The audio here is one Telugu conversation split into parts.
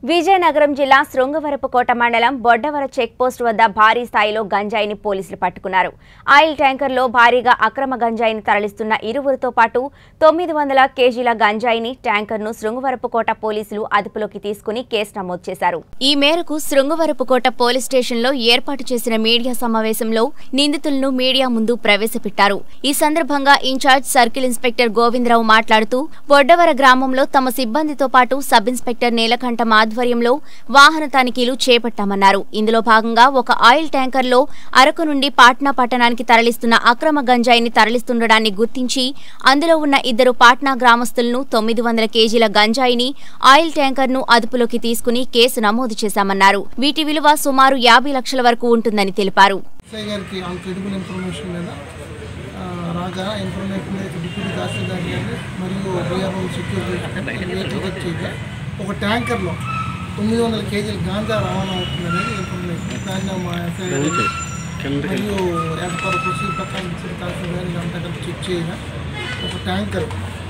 విజయనగరం జిల్లా శృంగవరపుకోట మండలం బొడ్డవర చెక్పోస్ట్ వద్ద భారీ స్థాయిలో గంజాయిని పోలీసులు పట్టుకున్నారు ఆయిల్ ట్యాంకర్లో భారీగా అక్రమ గంజాయిని తరలిస్తున్న ఇరువురితో పాటు తొమ్మిది వందల కేజీల గంజాయిని ట్యాంకర్ను శృంగవరపుకోట పోలీసులు అదుపులోకి తీసుకుని కేసు నమోదు చేశారు ఈ మేరకు శృంగవరపుకోట పోలీస్ స్టేషన్లో ఏర్పాటు చేసిన మీడియా సమావేశంలో నిందితులను మీడియా ముందు ప్రవేశపెట్టారు ఈ సందర్భంగా ఇన్ఛార్జ్ సర్కిల్ ఇన్స్పెక్టర్ గోవిందరావు మాట్లాడుతూ బొడ్డవర గ్రామంలో తమ సిబ్బందితో పాటు సబ్ ఇన్స్పెక్టర్ నీలకంఠం ఆధ్వర్యంలో వాహన తనిఖీలు చేపట్టామన్నారు ఇందులో భాగంగా ఒక ఆయిల్ ట్యాంకర్లో అరకు నుండి పాట్నా పట్టణానికి తరలిస్తున్న అక్రమ గంజాయిని తరలిస్తుండడాన్ని గుర్తించి అందులో ఉన్న ఇద్దరు పాట్నా గ్రామస్తులను తొమ్మిది వందల కేజీల గంజాయిని ఆయిల్ ట్యాంకర్ను అదుపులోకి తీసుకుని కేసు నమోదు చేశామన్నారు వీటి విలువ సుమారు యాభై లక్షల వరకు ఉంటుందని తెలిపారు ఎస్ఐ గారికి ఆన్ క్రెడిబుల్ ఇన్ఫర్మేషన్ మీద ఆ, రాగా ఇన్ఫర్మేషన్ మీద డిప్యూటీ తహసీల్దార్ గారు మరియు బీఆర్ఓ సెక్యూరిటీ వెరిఫై చేయగా ఒక ట్యాంకర్లో తొమ్మిది వందల కేజీల గాంజా రవాణా అవుతుందనేది ఇన్ఫర్మేషన్ దాన్ని మా ఎస్ఐ గారు మరియు ఏర్పాటు ప్రొసీజర్ ప్రకారం డిప్యూటీ తహసీల్దార్ ఇదంతా కలిపి చెక్ చేయగా ఒక tanker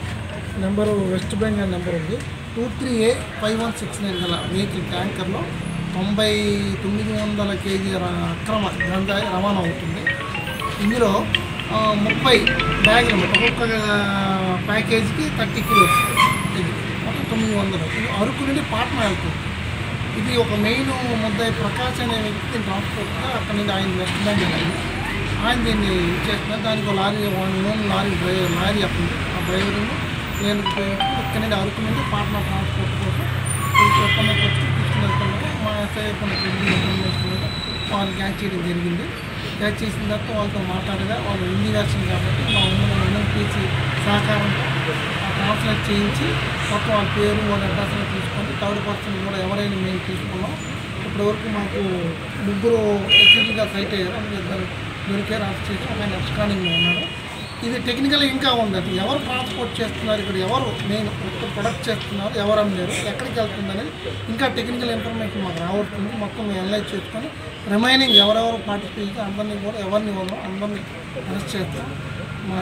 number West Bengal number ఉంది two three A five one six nine గల వెహికల్ ట్యాంకర్లో తొంభై తొమ్మిది వందల కేజీ ర- అక్రమ గంజాయి రవాణా అవుతుంది ఇందులో ఆ, ముప్పై బ్యాగులు అన్నమాట. ఒక్కొక్క ఆ, ప్యాకేజీకి థర్టీ కిలోస్ ఇది మొత్తం తొమ్మిది వందలు ఇది అరకు నుండి పాట్నా వెళ్తుంది ఇది ఒక మెయిన్ ముద్దాయి ప్రకాష్ అనే వ్యక్తి దీన్ని ట్రాన్స్పోర్ట్గా అక్కడ నుండి ఆయన వెస్ట్ బెంగాల్ అయింది ఆయన దీన్ని చేస్తున్నారు దానికి ఒక lorry one own lorry driver lorry అప్పుడు ఆ డ్రైవర్ నేను ఇక్కడ నుండి అరకు నుండి పాట్నా ట్రాన్స్పోర్ట్ కోసం ఈ చొప్పున వచ్చి తీసుకుని వెళ్తున్నారు మా ఎస్ఐ కొన్ని క్రెడిట్ ఇన్ఫర్మేషన్ మీద వాళ్ళు క్యాచ్ చేయడం జరిగింది క్యాచ్ చేసిన తర్వాత వాళ్ళతో మాట్లాడగా వాళ్ళు హిందీ వెర్షన్ కాబట్టి మా ఉమ్మడి ఎన్ఎంపీసీ సహకారంతో ఆ ట్రాన్స్లేట్ చేయించి మొత్తం వాళ్ళ పేరు వాళ్ళ అడ్రస్లో తీసుకొని థర్డ్ పర్సన్ కూడా ఎవరైనా మేము తీసుకున్నాం ఇప్పటివరకు మాకు ముగ్గురు ఎక్యూజ్గా సైట్ అయ్యారు అందులో ఇద్దరు దొరికారు అరెస్ట్ చేసి ఒక ఆయన ఎక్స్కానింగ్లో ఉన్నాడు ఇది టెక్నికల్ ఇంకా ఉంది అది ఎవరు ట్రాన్స్పోర్ట్ చేస్తున్నారు ఇక్కడ ఎవరు మెయిన్ ప్రొడక్ట్ చేస్తున్నారు ఎవరు అమ్మారు ఎక్కడికి వెళ్తుంది అనేది ఇంకా టెక్నికల్ ఇన్ఫర్మేషన్ మాకు రావడుతుంది మొత్తం అనలైజ్ చేసుకొని రిమైనింగ్ ఎవరెవరు పార్టిసిపేట్ అందరినీ కూడా ఎవరిని ఇవ్వడం అందరినీ అరెస్ట్ చేస్తాం మా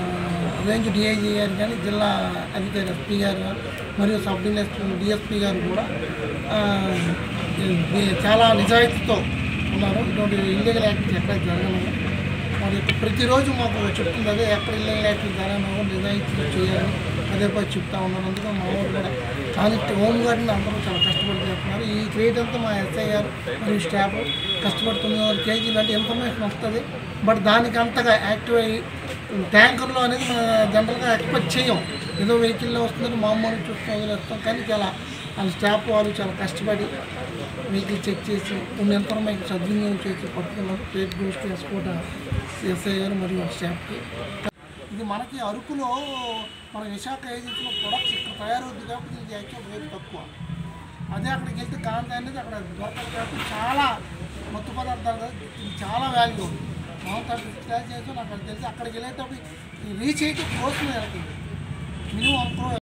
రేంజ్ డిఐజీ గారు కానీ జిల్లా అధికారి ఎస్పీ గారు కానీ మరియు సబ్ డిఎస్పీ డిఎస్పీ గారు కూడా ఆ, ఇది చాలా నిజాయితీతో ఉన్నారు ఇటువంటి ఇల్లీగల్ యాక్టివిటీ ఎక్కడ జరగలేదు మరి ప్రతిరోజు మాకు చెప్తుంది అదే ఎక్కడ ఇల్లీగల్ యాక్టివిటీ జరగనో నిజాయితీతో చేయాలి అదే పని చెప్తా ఉన్నాను అందుకే మా ఊరు కూడా కానీ హోమ్ గార్డ్ని అందరూ చాలా కష్టపడి చేస్తున్నారు ఈ క్రియేట్ అంతా మా ఎస్ఐ గారు మరియు స్టాఫ్ కష్టపడి తొమ్మిది వందల కేజీలు అంటే ఇన్ఫర్మేషన్ వస్తుంది బట్ దానికి అంతగా యాక్టివ్ అయ్యి ట్యాంకర్లో అనేది మన జనరల్గా ఎక్స్పెక్ట్ చేయం ఏదో వెహికల్లో వస్తుందని మామూలు చూస్తూ వదిలేస్తాం కానీ చాలా వాళ్ళ స్టాఫ్ వాళ్ళు చాలా కష్టపడి వెహికల్ చెక్ చేసి కొన్ని ఇన్ఫర్మేషన్ సద్వినియోగం చేసి పట్టుకున్నారు స్టేట్ గోస్ట్ ఎస్కోట ఎస్ఐ గారు మరియు స్టాఫ్కి ఇది మనకి అరకులో మన విశాఖ ఏజెన్సీలో ప్రొడక్ట్స్ ఇక్కడ తయారవుతుంది కాబట్టి ఇది యాక్చువల్ రేట్ తక్కువ అదే అక్కడికి వెళ్తే కాంతి అనేది అక్కడ దొరకదు కాబట్టి చాలా మత్తు పదార్థాలు కదా, ఇది చాలా వాల్యూ ఉంది మామూలు థర్టీ స్టార్ట్ చేసి నాకు అది తెలిసి అక్కడికి వెళ్ళేటప్పుడు రీచ్ అయితే క్రోస్ మీద వెళ్తుంది మినిమం క్రో